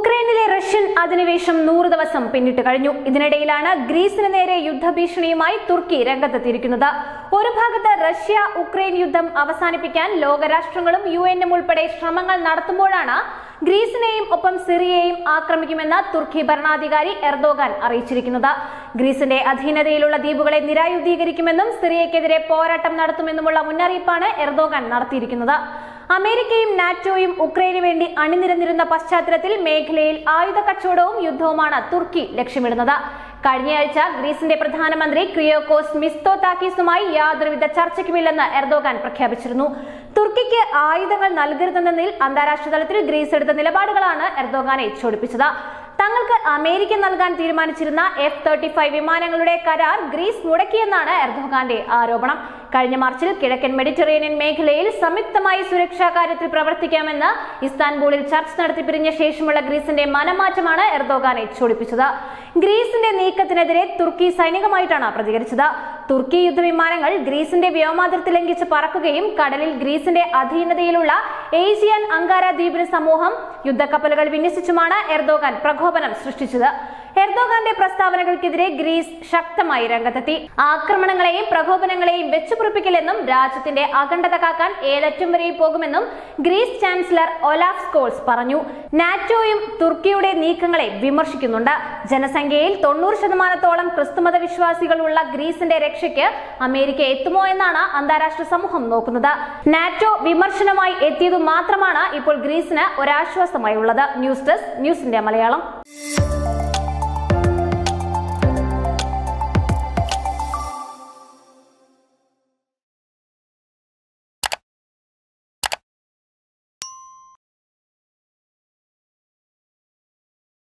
ഉക്രൈനിലെ Russian അധിനിവേശം നൂറ് ദിവസം പിന്നിട്ട് കഴിഞ്ഞു ഇതിനിടയിലാണ് ഗ്രീസിന് നേരെ യുദ്ധഭീഷണിയുമായി തുർക്കി രംഗത്തെത്തിയിരിക്കുന്നത് ഒരു ഭാഗത്ത് റഷ്യ ഉക്രൈൻ യുദ്ധം അവസാനിപ്പിക്കാൻ ലോകരാഷ്ട്രങ്ങളും യു എന്നും ഉൾപ്പെടെ ശ്രമങ്ങൾ നടത്തുമ്പോഴാണ് ഗ്രീസിനെയും ഒപ്പം സിറിയയെയും ആക്രമിക്കുമെന്ന് തുർക്കി ഭരണാധികാരി എർദോഗാൻ അറിയിച്ചിരിക്കുന്നത് ഗ്രീസിന്റെ അധീനതയിലുള്ള ദ്വീപുകളെ നിരായുധീകരിക്കുമെന്നും സിറിയക്കെതിരെ പോരാട്ടം നടത്തുമെന്നുമുള്ള മുന്നറിയിപ്പാണ് എർദോഗാൻ നടത്തിയിരിക്കുന്നത് അമേരിക്കയും നാറ്റോയും ഉക്രൈനു വേണ്ടി അണിനിരന്നിരുന്ന പശ്ചാത്തലത്തിൽ മേഖലയിൽ ആയുധ കച്ചവടവും യുദ്ധവുമാണ് തുർക്കി ലക്ഷ്യമിടുന്നത് കഴിഞ്ഞയാഴ്ച ഗ്രീസിന്റെ പ്രധാനമന്ത്രി ക്രിയോക്കോസ് മിസ്തോതാക്കീസുമായി യാതൊരുവിധ ചർച്ചയ്ക്കുമില്ലെന്ന് എർദോഗാൻ പ്രഖ്യാപിച്ചിരുന്നു തുർക്കിക്ക് ആയുധങ്ങൾ നൽകരുതെന്നതിൽ അന്താരാഷ്ട്ര തലത്തിൽ ഗ്രീസ് എടുത്ത നിലപാടുകളാണ് എർദോഗാനെ ചൊടിപ്പിച്ചത് തങ്ങൾക്ക് അമേരിക്ക നൽകാൻ തീരുമാനിച്ചിരുന്ന എഫ് തേർട്ടി ഫൈവ് വിമാനങ്ങളുടെ കരാർ ഗ്രീസ് മുടക്കിയെന്നാണ് എർദോഗാന്റെ ആരോപണം കഴിഞ്ഞ മാർച്ചിൽ കിഴക്കൻ മെഡിറ്ററേനിയൻ മേഖലയിൽ സംയുക്തമായി സുരക്ഷാ കാര്യത്തിൽ പ്രവർത്തിക്കാമെന്ന് ഇസ്താൻബൂളിൽ ചർച്ച നടത്തി പിരിഞ്ഞ ശേഷമുള്ള ഗ്രീസിന്റെ മനമാറ്റമാണ് എർദോഗാനെ ചൊടിപ്പിച്ചത് ഗ്രീസിന്റെ നീക്കത്തിനെതിരെ തുർക്കി സൈനികമായിട്ടാണ് പ്രതികരിച്ചത് തുർക്കി യുദ്ധവിമാനങ്ങൾ ഗ്രീസിന്റെ വ്യോമാതിർത്തി ലംഘിച്ച് പറക്കുകയും കടലിൽ ഗ്രീസിന്റെ അധീനതയിലുള്ള ഏഷ്യൻ അങ്കാര ദ്വീപിന് സമൂഹം യുദ്ധക്കപ്പലുകൾ വിന്യസിച്ചുമാണ് എർദോഗാൻ പ്രകോപനം സൃഷ്ടിച്ചത് എർദോഗാന്റെ പ്രസ്താവനകൾക്കെതിരെ ഗ്രീസ് ശക്തമായി രംഗത്തെത്തി ആക്രമണങ്ങളെയും പ്രകോപനങ്ങളെയും വെച്ചുപുറപ്പിക്കില്ലെന്നും രാജ്യത്തിന്റെ അഖണ്ഡത കാക്കാൻ ഏതറ്റം വരെയും പോകുമെന്നും ഗ്രീസ് ചാൻസലർ ഒലാഫ് സ്കോൾസ് പറഞ്ഞു നാറ്റോയും തുർക്കിയുടെ നീക്കങ്ങളെ വിമർശിക്കുന്നുണ്ട് ജനസംഖ്യയിൽ തൊണ്ണൂറ് ശതമാനത്തോളം ക്രിസ്തുമത വിശ്വാസികളുള്ള ഗ്രീസിന്റെ രക്ഷയ്ക്ക് അമേരിക്ക എത്തുമോ എന്നാണ് അന്താരാഷ്ട്ര സമൂഹം നോക്കുന്നത് നാറ്റോ വിമർശനമായി എത്തിയതു മാത്രമാണ് ഇപ്പോൾ ഗ്രീസിന് ഒരാശ്വാസമായി ഉള്ളത് news desk news India Malayalam